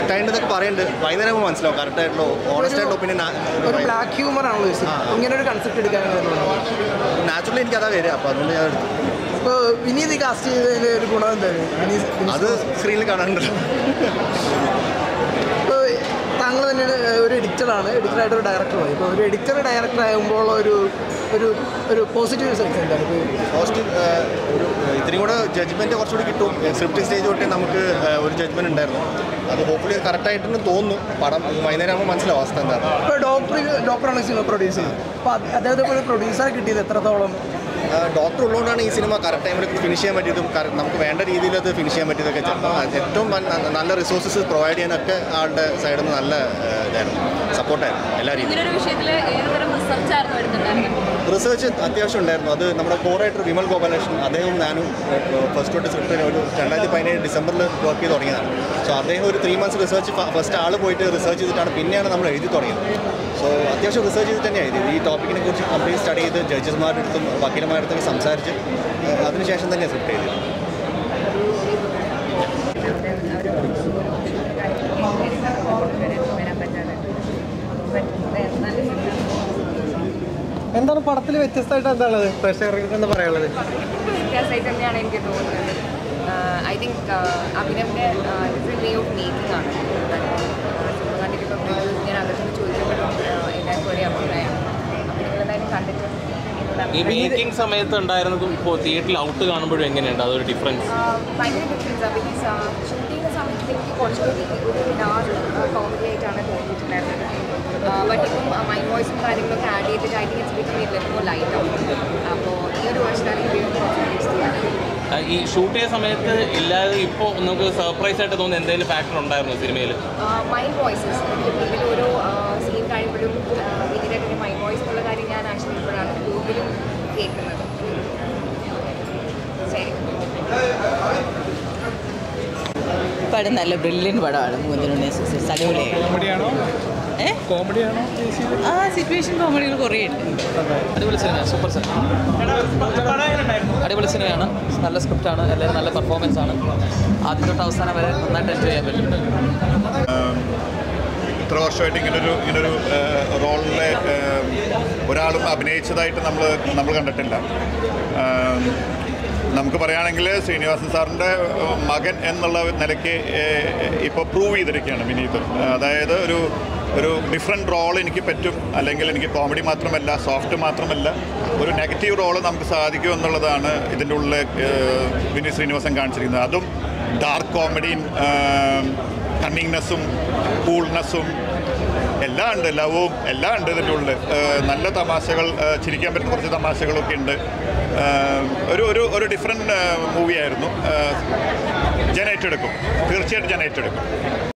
സെറ്റായിട്ടൊക്കെ പറയുന്നുണ്ട് വൈകുന്നേരം ആകുമ്പോൾ മനസ്സിലാവും കറക്റ്റായിട്ടുള്ള ഓണസ്റ്റ് ആയിട്ടുള്ള ഒപ്പീനിയൻ ഒരു ബ്ലാക്ക് ഹ്യൂമർ ആണല്ലോ ചോദിച്ചത് ഇങ്ങനെ ഒരു കൺസെപ്റ്റ് എടുക്കാൻ നാച്ചുറലി എനിക്ക് അതാ വരിക അപ്പോൾ അതുകൊണ്ട് ഞാൻ എടുത്തു ഇപ്പോൾ വിനീത് കാസ്റ്റ് ചെയ്തതിൽ ഒരു ഗുണം എന്തായിരുന്നു വിനീത് അത് സ്ക്രീനിൽ കാണാനുണ്ടല്ലോ ഇപ്പോൾ താങ്കൾ തന്നെ ഒരു എഡിറ്ററാണ് എഡിറ്ററായിട്ട് ഒരു ഡയറക്ടറാണ് ഇപ്പോൾ ഒരു എഡിറ്റർ ഡയറക്ടർ ആകുമ്പോൾ ഒരു ഒരു ഒരു പോസിറ്റീവ് സെൻസ് എന്താണ് ഇപ്പോൾ പോസിറ്റീവ് ഒരു ഇത്തിരി കൂടെ ജഡ്ജ്മെൻറ്റ് കുറച്ചുകൂടി കിട്ടും സ്ക്രിപ്റ്റ് സ്റ്റേജ് തൊട്ടേ നമുക്ക് ഏഹ്, ഒരു ജഡ്ജ്മെൻറ്റ് ഉണ്ടായിരുന്നു അത് ഹോപ്പ്ഫുള്ളി കറക്റ്റായിട്ടെന്ന് തോന്നുന്നു പടം വൈകുന്നേരം ആകുമ്പോൾ മനസ്സിലാവും അവസ്ഥ എന്താണ് ഇപ്പോൾ ഡോക്ടർ ഡോക്ടറാണ് സിനിമ പ്രൊഡ്യൂസ് ചെയ്തത് അപ്പോൾ അദ്ദേഹത്തെ ഒരു പ്രൊഡ്യൂസറെ കിട്ടിയത് എത്രത്തോളം ഡോക്ടർ ഉള്ളതുകൊണ്ടാണ് ഈ സിനിമ കറക്റ്റ് ടൈമിൽ ഫിനിഷ് ചെയ്യാൻ പറ്റിയതും കറ- നമുക്ക് വേണ്ട രീതിയിൽ അത് ഫിനിഷ് ചെയ്യാൻ പറ്റിയതൊക്കെ ചിലപ്പോൾ ഏറ്റവും നല്ല- നല്ല റിസോഴ്സസ് പ്രൊവൈഡ് ചെയ്യാനൊക്കെ ആളുടെ സൈഡിൽ നിന്ന് നല്ല ഏഹ്, ഇതായിരുന്നു സപ്പോർട്ടായിരുന്നു എല്ലാ രീതിയിലും ഇങ്ങനൊരു വിഷയത്തിൽ ഏതുതരം റിസർച്ച് ആയിരുന്നു വരുന്നുണ്ടായിരുന്നത് റിസർച്ച് അത്യാവശ്യം ഉണ്ടായിരുന്നു അത് നമ്മുടെ കോറായിട്ട് വിമൽ ഗോപാലകൃഷ്ണൻ അദ്ദേഹം ഞാനും ഫസ്റ്റ് തൊട്ട് സ്ക്രിപ്റ്റ് ഒരു രണ്ടായിരത്തി പതിനേഴ് ഡിസംബറിൽ വർക്ക് ചെയ്ത് തുടങ്ങിയതാണ് സോ അദ്ദേഹം ഒരു ത്രീ മന്ത്സ് റിസർച്ച് ഫസ്റ്റ് ആൾ പോയിട്ട് റിസർച്ച് ചെയ്തിട്ടാണ് പിന്നെയാണ് നമ്മൾ എഴുതി തുടങ്ങിയത് സോ അത്യാവശ്യം റിസർച്ച് ചെയ്തിട്ട് തന്നെയാണ് എഴുതിയത് ഈ ടോപ്പിക്കിനെ കുറിച്ച് കംപ്ലീറ്റ് സ്റ്റഡി ചെയ്ത് ജഡ്ജസ്മാരുടെ അടുത്തും വക്കീലന്മാരുടെ അടുത്തൊക്കെ സംസാരിച്ച് ഏഹ്, അതിനുശേഷം തന്നെയാണ് സ്ക്രിപ്റ്റ് ചെയ്തത് വരാൻ പറ്റാതെ നല്ല എന്താണ് പടത്തിൽ വ്യത്യസ്തമായിട്ട് എന്താണുള്ളത് പ്രേക്ഷകർക്ക് എന്താ പറയാനുള്ളത് വ്യത്യാസമായിട്ട് തന്നെയാണ് എനിക്ക് തോന്നുന്നത് ഐ തിങ്ക് അഭിനവിൻ്റെ ഡിഫറെൻറ്റ് വേ ഓഫ് മേക്കിംഗ് ആണ് സിനിമ കണ്ടിട്ട് ഞാൻ അകത്ത് ചോദിക്കുമ്പോഴും എല്ലാവർക്കും ഒരേ അഭിപ്രായം അപ്പോൾ നിങ്ങളെന്തായാലും കണ്ടിട്ട് ഈ മേക്കിംഗ് സമയത്ത് ഉണ്ടായിരുന്നതും ഇപ്പോൾ തിയേറ്ററിൽ ഔട്ട് കാണുമ്പോഴും എങ്ങനെയുണ്ട് അതൊരു ഡിഫറൻസ് ഭയങ്കര ഡിഫറൻസ് ബിക്കോസ് ഷൂട്ട് ചെയ്യുന്ന സമയത്ത് എനിക്ക് കുറച്ചുകൂടി ഒരു ലാർജ് കോമഡി ആയിട്ടാണ് തോന്നിയിട്ടുണ്ടായിരുന്നത് ബട്ട് ഇപ്പം മൈൻഡ് വോയിസും കാര്യങ്ങളൊക്കെ ആഡ് ചെയ്തിട്ട് I think it's become little light ആവും അപ്പോൾ ഈ ഒരു വേർഷനാണ് എനിക്ക് യൂസ് ചെയ്യാൻ ഈ ഷൂട്ട് ചെയ്ത സമയത്ത് ഇല്ലാതെ ഇപ്പോൾ നമുക്ക് സർപ്രൈസ് ആയിട്ട് തോന്നുന്ന എന്തെങ്കിലും ഫാക്ടർ ഉണ്ടായിരുന്നു സിനിമയിൽ മൈൻഡ് വോയിസസ് ഇതിൽ ഓരോ സീൻ കഴിയുമ്പോഴും പിന്നീട് മൈൻഡ് വോയിസ് എന്നുള്ള കാര്യം ഞാൻ ആക്ച്വലി ഇപ്പോഴാണ് കൂടുതലും കേൾക്കുന്നത് ശരി പടം നല്ല ബ്രില്യൻ പടമാണ് മൂന്നിലുണ്ണി സിക്സ് അടിപൊളിയായി കോമഡിയാണോ ഏ കോമഡിയാണോ ആ സിറ്റുവേഷൻ കോമഡികൾ കുറേ ഉണ്ട് അടിപൊളി സിനിമയാണ് സൂപ്പർ സിനിമ അടിപൊളി സിനിമയാണ് നല്ല സ്ക്രിപ്റ്റാണ് എല്ലാവരും നല്ല പെർഫോമൻസ് ആണ് ആദ്യം തൊട്ട് അവസാനം വരെ നന്നായിട്ട് എൻജോയ് ചെയ്യാൻ പറ്റും ഇത്ര വർഷമായിട്ട് ഇങ്ങനൊരു ഇങ്ങനൊരു റോളിൽ ഒരാളും അഭിനയിച്ചതായിട്ട് നമ്മൾ നമ്മൾ കണ്ടിട്ടില്ല ആം, നമുക്ക് പറയുകയാണെങ്കിൽ ശ്രീനിവാസൻ സാറിൻ്റെ ഏഹ്, മകൻ എന്നുള്ള നിലയ്ക്ക് ഇപ്പോൾ പ്രൂവ് ചെയ്തിരിക്കുകയാണ് വിനീത് അതായത് ഒരു ഒരു ഡിഫറെൻറ്റ് റോൾ എനിക്ക് പറ്റും അല്ലെങ്കിൽ എനിക്ക് കോമഡി മാത്രമല്ല സോഫ്റ്റ് മാത്രമല്ല ഒരു നെഗറ്റീവ് റോൾ നമുക്ക് സാധിക്കും എന്നുള്ളതാണ് ഇതിൻ്റെ ഉള്ളിൽ ഏഹ്, വിനീത് ശ്രീനിവാസൻ കാണിച്ചിരിക്കുന്നത് അതും ഡാർക്ക് കോമഡിയും കണ്ണിങ്നെസ്സും കൂൾനെസ്സും എല്ലാം ഉണ്ട് ലവും എല്ലാം ഉണ്ട് ഇതിൻ്റെ ഉള്ളിൽ ഏഹ് നല്ല തമാശകൾ ഏഹ് ചിരിക്കാൻ പറ്റുന്ന കുറച്ച് തമാശകളൊക്കെ ഉണ്ട് ഏഹ് ഒരു ഒരു ഒരു ഡിഫറെൻറ്റ് മൂവിയായിരുന്നു ജനേറ്റ് എടുക്കും തീർച്ചയായിട്ടും ജനേറ്റ് എടുക്കും